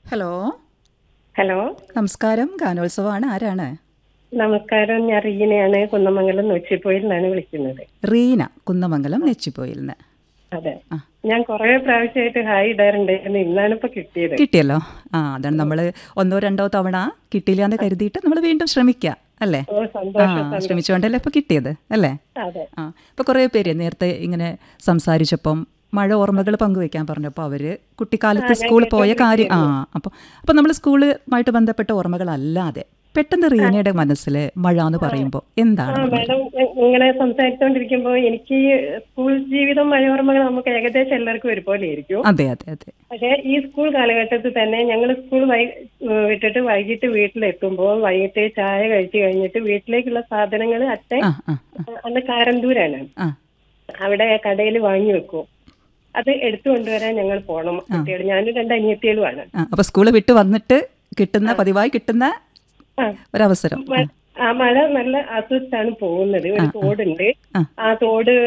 Hello hello നമസ്കാരം ഗാനോത്സവമാണ് ആരാണ് നമസ്കാരം ഞാൻ റീനയാണ് കുന്നമംഗലം നൊച്ചിപ്പോയിൽ നിന്നാണ് വിളിക്കുന്നത് റീന കുന്നമംഗലം നെച്ചിപ്പോയിൽ നിന്ന് അതെ ഞാൻ കുറെ പ്രാവശ്യമായിട്ട് ഹായ് ഇടാറുണ്ടായിരുന്നു ഇന്നാണ് ഇപ്പൊ കിട്ടിയത് കിട്ടിയല്ലോ ആ അതാണ് നമ്മൾ ഒന്നോ രണ്ടോ തവണ കിട്ടിയില്ല എന്ന് കരുതിയിട്ട് നമ്മൾ വീണ്ടും ശ്രമിക്കുക അല്ലേ ഓ ആ സന്തോഷം ശ്രമിച്ചുകൊണ്ടല്ലേ ഇപ്പൊ കിട്ടിയത് അല്ലേ അതെ ആ ഇപ്പൊ കുറേ പേര് നേരത്തെ ഇങ്ങനെ സംസാരിച്ചപ്പം മഴ ഓർമ്മകൾ പങ്കുവെക്കാൻ പറഞ്ഞപ്പോൾ അവര് കുട്ടിക്കാലത്ത് സ്കൂളിൽ പോയ കാര്യം ആ അപ്പോൾ അപ്പോൾ നമ്മൾ സ്കൂളുമായിട്ട് ബന്ധപ്പെട്ട ഓർമ്മകളല്ലാതെ പെട്ടെന്ന് റീനയുടെ മനസ്സിൽ മഴ എന്ന് പറയുമ്പോൾ എന്താണ് ആ മാഡം ഇ- ഇങ്ങനെ സംസാരിച്ചുകൊണ്ടിരിക്കുമ്പോ എനിക്ക് ഈ സ്കൂൾ ജീവിതം മഴയോർമ്മകൾ നമുക്ക് ഏകദേശം എല്ലാവർക്കും ഒരുപോലെ ആയിരിക്കും അതെ അതെ അതെ പക്ഷേ ഈ സ്കൂൾ കാലഘട്ടത്തിൽ തന്നെ ഞങ്ങൾ സ്കൂൾ വൈ ഏഹ് വിട്ടിട്ട് വൈകിട്ട് വീട്ടിലെത്തുമ്പോൾ വൈകിട്ട് ചായ കഴിച്ചു കഴിഞ്ഞിട്ട് വീട്ടിലേക്കുള്ള സാധനങ്ങൾ അച്ഛൻ ആ ആ അന്ന് കാരന്തൂരാണ് ആ അവിടെ കടയിൽ വാങ്ങി വെക്കും അത് എടുത്തു കൊണ്ടുവരാൻ ഞങ്ങൾ പോണം കുട്ടികൾ ഞാനും രണ്ട് അനിയത്തികളുമാണ് ആ അപ്പോൾ സ്കൂൾ വിട്ട് വന്നിട്ട് കിട്ടുന്ന പതിവായി കിട്ടുന്ന ആ. ഒരവസരം മ- ആ മഴ നല്ല ആസ്വദിച്ചാണ് പോകുന്നത് ഒരു തോടുണ്ട് ആ. ആ തോട്